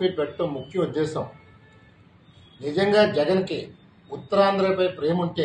meet పెట్టడం ముఖ్య ఉద్దేశం నిజంగా జగన్కి ఉత్తరాంధ్రపై ప్రేమ ఉంటే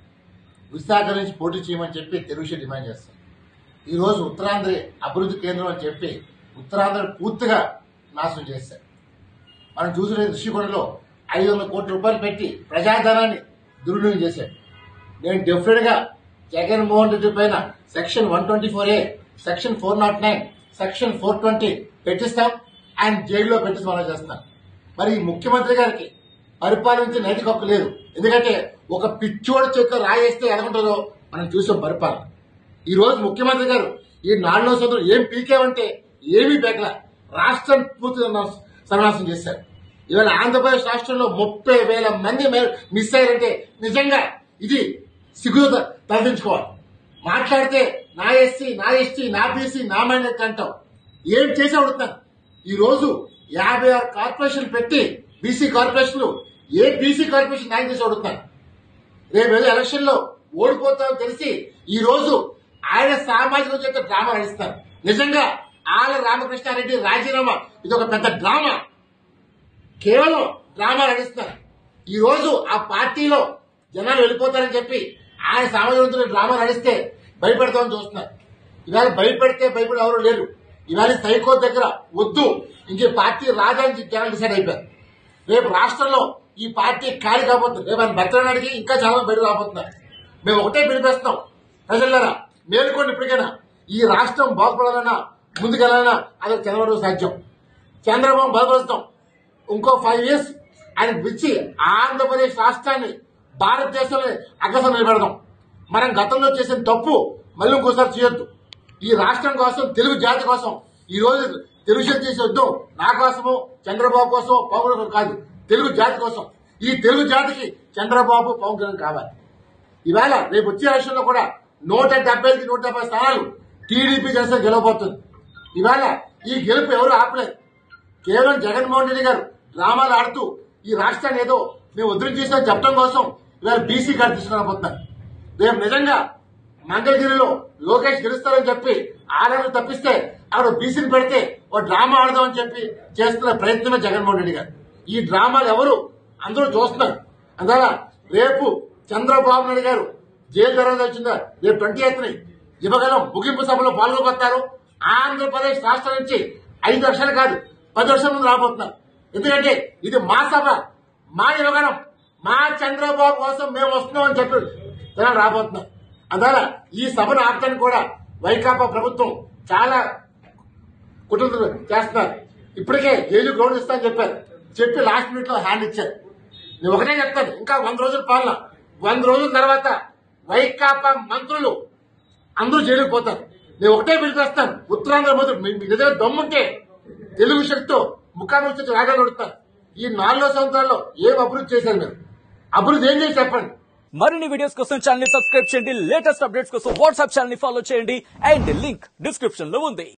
విశాఖ నుంచి పోటీ చేయమని చెప్పి తెలుగు డిమాండ్ చేస్తాం ఈరోజు ఉత్తరాంధ్ర అభివృద్ధి కేంద్రం అని చెప్పి ఉత్తరాంధ్ర పూర్తిగా నాశనం చేశారు మనం చూసిన ఋషికొండలో ఐదు వందల కోట్ల రూపాయలు పెట్టి ప్రజాధనాన్ని దుర్వినియోగం చేశాడు నేను డెఫినెట్ గా జగన్మోహన్ రెడ్డి పైన section one twenty four A section four naught nine section four twenty పెట్టిస్తాం ఆయన జైల్లో పెట్టిస్తాం అలా చేస్తాం మరి ఈ ముఖ్యమంత్రి గారికి పరిపాలించే నైతిక హక్కు లేదు ఎందుకంటే ఒక పిచ్చోడి చేతిలో రాయేస్తే ఎలాగుంటుందో మనం చూసాం పరిపాలన ఈ రోజు ముఖ్యమంత్రి గారు ఈ నాలుగో సోదరు ఏం పీకేవంటే ఏమీ బెగల రాష్ట్రం పూర్తిగా నాశ- సర్వనాశనం చేశారు ఇవాళ ఆంధ్రప్రదేశ్ రాష్ట్రంలో ముప్పై వేల మంది మే- మిస్ అయ్యారంటే నిజంగా ఇది సిగ్గు తలదించుకోవాలి మాట్లాడితే నా ఎస్సీ నా ఎస్టీ నా బీసీ నా మైనార్టీ అంటాం ఏం చేసి అడుగుతాను ఈ రోజు యాభై ఆరు కార్పొరేషన్ పెట్టి బీసీ కార్పొరేషన్లు ఏ బీసీ కార్పొరేషన్ న్యాయం చేసి అడుగుతాను రేపు వెళ్ళి ఎలక్షన్ లో ఓడిపోతామని తెలిసి ఈ రోజు ఆయన సామాజిక చేత డ్రామా నడుస్తారు నిజంగా ఆల రామకృష్ణారెడ్డి రాజీనామా ఇది ఒక పెద్ద డ్రామా కేవలం డ్రామా నడుస్తున్నారు ఈ రోజు ఆ పార్టీలో జనాలు వెళ్ళిపోతారని చెప్పి ఆయన సామాజిక డ్రామా నడిస్తే భయపెడతామని చూస్తున్నారు ఇవాళ భయపెడితే భయపడే ఎవరు లేరు ఇవాళ సైకో దగ్గర వద్దు ఇంకే పార్టీ రాదని జనాలు డిసైడ్ అయిపోయారు రేపు రాష్ట్రంలో ఈ పార్టీ ఖాళీ కాబోతుంది రేపు ఆయన భర్తనాడికి ఇంకా చాలా మంది బయట రాబోతున్నారు మేము ఒకటే పిలిపిస్తున్నాం ప్రజలారా మేలుకోండి ఇప్పటికైనా ఈ రాష్ట్రం బాగుపడాలన్నా ముందుకెళ్ళాలన్నా అది చంద్రబాబు సాధ్యం చంద్రబాబు బలపరుస్తాం ఇంకో ఫైవ్ ఇయర్స్ ఆయన పిలిచి ఆంధ్రప్రదేశ్ రాష్ట్రాన్ని భారతదేశంలో అగ్రసం నిలబెడదాం మనం గతంలో చేసిన తప్పు మళ్ళీ ఇంకోసారి చేయొద్దు ఈ రాష్ట్రం కోసం తెలుగు జాతి కోసం ఈ రోజు తెలుగుదేశం చేసే యుద్ధం నా కోసమో చంద్రబాబు కోసమో పవన్ కళ్యాణ్ కోసం కాదు తెలుగు జాతి కోసం ఈ తెలుగు జాతికి చంద్రబాబు పవన్ కళ్యాణ్ కావాలి ఇవాళ రేపు వచ్చే ఎలక్షన్లో కూడా నూట డెబ్బై ఐదు నూట డెబ్బై స్థానాలు టీడీపీ జనసేన గెలవబోతుంది ఇవాళ ఈ గెలుపు ఎవరు ఆపలేదు కేవలం జగన్మోహన్ రెడ్డి గారు డ్రామాలు ఆడుతూ ఈ రాష్ట్రాన్ని ఏదో మేము ఉద్ధరణ చేసిన చెప్పడం కోసం ఇవాళ బీసీ కార్డు తీసుకురాబోతున్నారు రేపు నిజంగా మంగళగిరిలో లోకేష్ గెలుస్తారని చెప్పి ఆలను తప్పిస్తే ఆవిడ బీసీని పెడితే ఓ డ్రామా ఆడదామని చెప్పి చేస్తున్న ప్రయత్నమే జగన్మోహన్ రెడ్డి గారు ఈ డ్రామాలు ఎవరు అందరూ చూస్తున్నారు అందువల్ల రేపు చంద్రబాబు నాయుడు గారు జైలు తర్వాత వచ్చిందా రేపు ట్వంటీ ఎయిత్ ని యువగలం ముగింపు సభలో పాల్గొపోతారు ఆంధ్రప్రదేశ్ రాష్ట్రం నుంచి ఐదు లక్షలు కాదు పది లక్షల మంది రాబోతున్నారు ఎందుకంటే ఇది మా సభ మా యువగలం మా చంద్రబాబు కోసం మేము వస్తున్నాం అని చెప్పి జనాలు రాబోతున్నారు అందువల్ల ఈ సభను ఆపడానికి కూడా వైకాపా ప్రభుత్వం చాలా కుట్రలు చేస్తున్నారు ఇప్పటికే జైలు గ్రౌండ్ ఇస్తానని చెప్పారు చెప్పి లాస్ట్ మినిట్ లో హ్యాండ్ ఇచ్చారు నేను ఒకటే చెప్తాను ఇంకా వంద రోజుల పాలన వంద రోజుల తర్వాత వైకాపా మంత్రులు అందరూ జైలుకు పోతారు నేను ఒకటే పిలిపిస్తాను ఉత్తరాంధ్ర మంత్రులు మీ మీ దగ్గర దమ్ముంటే తెలుగు శక్తితో ముఖాముఖి రాగానే ఉడతారు ఈ నాలుగో సంవత్సరాల్లో ఏం అభివృద్ధి చేశారు మీరు అభివృద్ధి ఏం చేసి చెప్పండి మరిన్ని వీడియోస్ కోసం ఛానల్ ని సబ్స్క్రైబ్ చేయండి లేటెస్ట్ అప్డేట్స్ కోసం వాట్సాప్ ఛానల్ ని ఫాలో చేయండి అండ్ లింక్ డిస్క్రిప్షన్ లో ఉంది